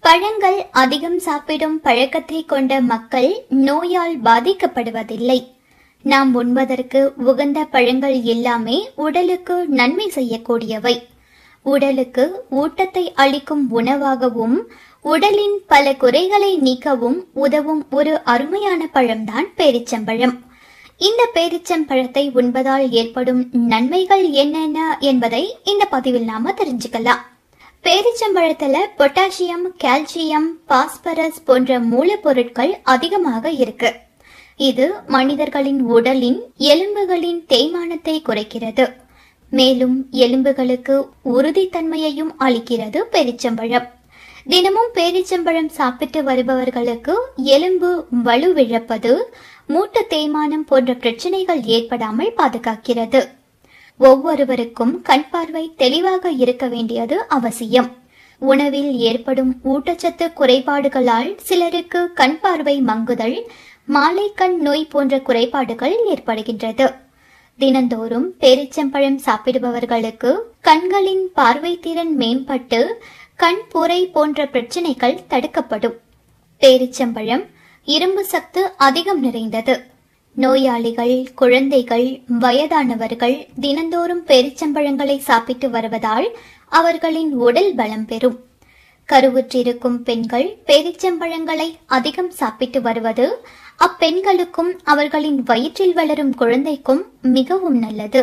பழங்கள் அதிகம் சாப்பிடும் பழக்கத்தை கொண்ட மக்கள் நோயால் பாதிக்கப்படுவதில்லை நாம் உண்பதற்கு உகந்த பழங்கள் எல்லாமே உடலுக்கு நன்மை செய்யக்கூடியவை உடலுக்கு ஊட்டத்தை அளிக்கும் உணவாகவும் உடலின் பல குறைகளை நீக்கவும் உதவும் ஒரு அருமையான பழம்தான் பேரிச்சம்பழம் இந்த பேரிச்சம்பழத்தை உண்பதால் ஏற்படும் நன்மைகள் என்னென்ன என்பதை இந்த பதிவில் நாம தெரிஞ்சுக்கலாம் பேரிச்சம்பழத்துல பொட்டாசியம் கால்சியம் பாஸ்பரஸ் போன்ற மூலப்பொருட்கள் அதிகமாக இருக்கு இது மனிதர்களின் உடலின் எலும்புகளின் தேய்மானத்தை குறைக்கிறது மேலும் எலும்புகளுக்கு உறுதித்தன்மையையும் அளிக்கிறது பேரிச்சம்பழம் தினமும் பேரிச்சம்பழம் சாப்பிட்டு வருபவர்களுக்கு எலும்பு வலுவிழப்பது மூட்டு தேய்மானம் போன்ற பிரச்சனைகள் ஏற்படாமல் பாதுகாக்கிறது ஒவ்வொருவருக்கும் கண் பார்வை தெளிவாக இருக்க வேண்டியது அவசியம் உணவில் ஏற்படும் ஊட்டச்சத்து குறைபாடுகளால் சிலருக்கு கண் பார்வை மங்குதல் மாலை கண் நோய் போன்ற குறைபாடுகள் ஏற்படுகின்றது தினந்தோறும் பேரிச்சம்பழம் சாப்பிடுபவர்களுக்கு கண்களின் பார்வை திறன் மேம்பட்டு கண் புரை போன்ற பிரச்சனைகள் தடுக்கப்படும் பேரிச்சம்பழம் இரும்பு சத்து அதிகம் நிறைந்தது நோயாளிகள் குழந்தைகள் வயதானவர்கள் தினந்தோறும் பேரிச்சம்பழங்களை சாப்பிட்டு வருவதால் அவர்களின் உடல் பலம் பெறும் கருவுற்றிருக்கும் பெண்கள் பேரிச்சம்பழங்களை அதிகம் சாப்பிட்டு வருவது அப்பெண்களுக்கும் அவர்களின் வயிற்றில் வளரும் குழந்தைக்கும் மிகவும் நல்லது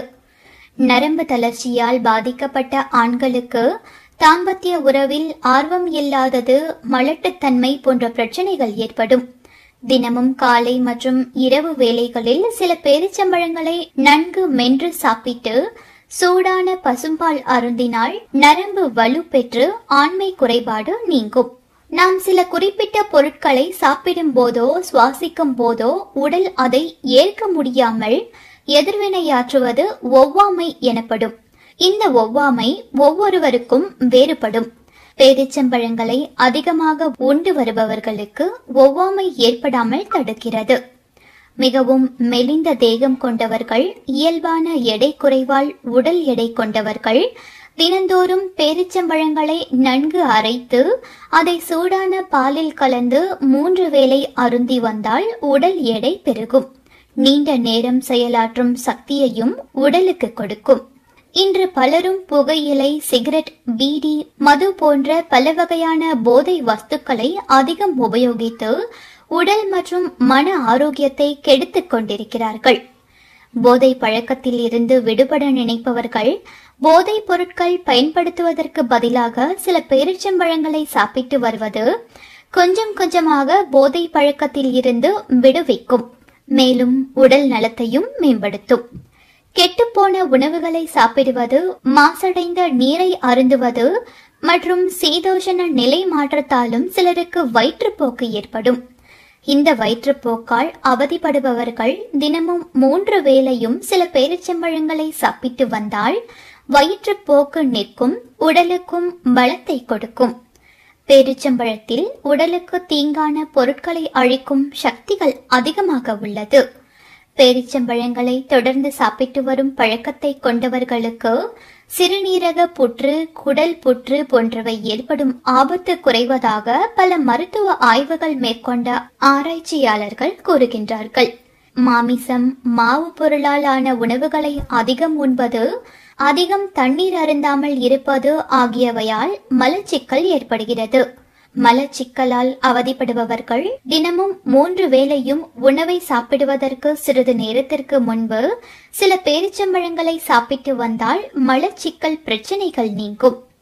நரம்பு தளர்ச்சியால் பாதிக்கப்பட்ட ஆண்களுக்கு தாம்பத்திய உறவில் ஆர்வம் இல்லாதது மலட்டுத்தன்மை போன்ற பிரச்சனைகள் ஏற்படும் தினமும் காலை மற்றும் இரவு வேளைகளில் சில பேரிச்சம்பழங்களை நன்கு மென்று சாப்பிட்டு சூடான பசும்பால் அருந்தினால் நரம்பு வலு பெற்று ஆண்மை குறைபாடு நீங்கும் நாம் சில குறிப்பிட்ட பொருட்களை சாப்பிடும் போதோ சுவாசிக்கும் போதோ உடல் அதை ஏற்க முடியாமல் எதிர்வினையாற்றுவது ஒவ்வாமை எனப்படும் இந்த ஒவ்வாமை ஒவ்வொருவருக்கும் வேறுபடும் பேரிச்சம்பழங்களை அதிகமாக உண்டு வருபவர்களுக்கு ஒவ்வாமை ஏற்படாமல் தடுக்கிறது மிகவும் மெலிந்த தேகம் கொண்டவர்கள் இயல்பான எடை குறைவால் உடல் எடை கொண்டவர்கள் தினந்தோறும் பேரிச்சம்பழங்களை நன்கு அரைத்து அதை சூடான பாலில் கலந்து மூன்று வேளை அருந்தி வந்தால் உடல் எடை பெருகும் நீண்ட நேரம் செயலாற்றும் சக்தியையும் உடலுக்கு கொடுக்கும் இன்று பலரும் புகையிலை சிகரெட் பீடி மது போன்ற பல வகையான போதை வஸ்துக்களை அதிகம் உபயோகித்து உடல் மற்றும் மன ஆரோக்கியத்தை கெடுத்துக் கொண்டிருக்கிறார்கள் போதை பழக்கத்தில் இருந்து விடுபட நினைப்பவர்கள் போதைப் பொருட்கள் பயன்படுத்துவதற்கு பதிலாக சில பேரிச்சம்பழங்களை சாப்பிட்டு வருவது கொஞ்சம் கொஞ்சமாக போதை பழக்கத்தில் இருந்து விடுவிக்கும் மேலும் உடல் நலத்தையும் மேம்படுத்தும் கெட்டுப்போன உணவுகளை சாப்பிடுவது மாசடைந்த நீரை அருந்துவது மற்றும் சீதோஷண நிலை மாற்றத்தாலும் சிலருக்கு வயிற்றுப்போக்கு ஏற்படும் இந்த வயிற்றுப்போக்கால் அவதிப்படுபவர்கள் தினமும் மூன்று வேளையும் சில பேரிச்சம்பழங்களை சாப்பிட்டு வந்தால் வயிற்றுப்போக்கு நிற்கும் உடலுக்கும் பலத்தை கொடுக்கும் பேரிச்சம்பழத்தில் உடலுக்கு தீங்கான பொருட்களை அழிக்கும் சக்திகள் அதிகமாக உள்ளது பேரிச்சம்பழங்களை தொடர்ந்து சாப்பிட்டு வரும் பழக்கத்தை கொண்டவர்களுக்கு சிறுநீரக புற்று குடல் புற்று போன்றவை ஏற்படும் ஆபத்து குறைவதாக பல மருத்துவ ஆய்வுகள் மேற்கொண்ட ஆராய்ச்சியாளர்கள் கூறுகின்றார்கள் மாமிசம் மாவு பொருளால் ஆன உணவுகளை அதிகம் உண்பது அதிகம் தண்ணீர் அருந்தாமல் இருப்பது ஆகியவையால் மலச்சிக்கல் ஏற்படுகிறது மலச்சிக்கலால் அவதிப்படுபவர்கள் தினமும் மூன்று வேளையும் உணவை சாப்பிடுவதற்கு சிறிது நேரத்திற்கு முன்பு சில பேரிச்சம்பழங்களை சாப்பிட்டு வந்தால் மலச்சிக்கல் பிரச்சனைகள் நீங்கும்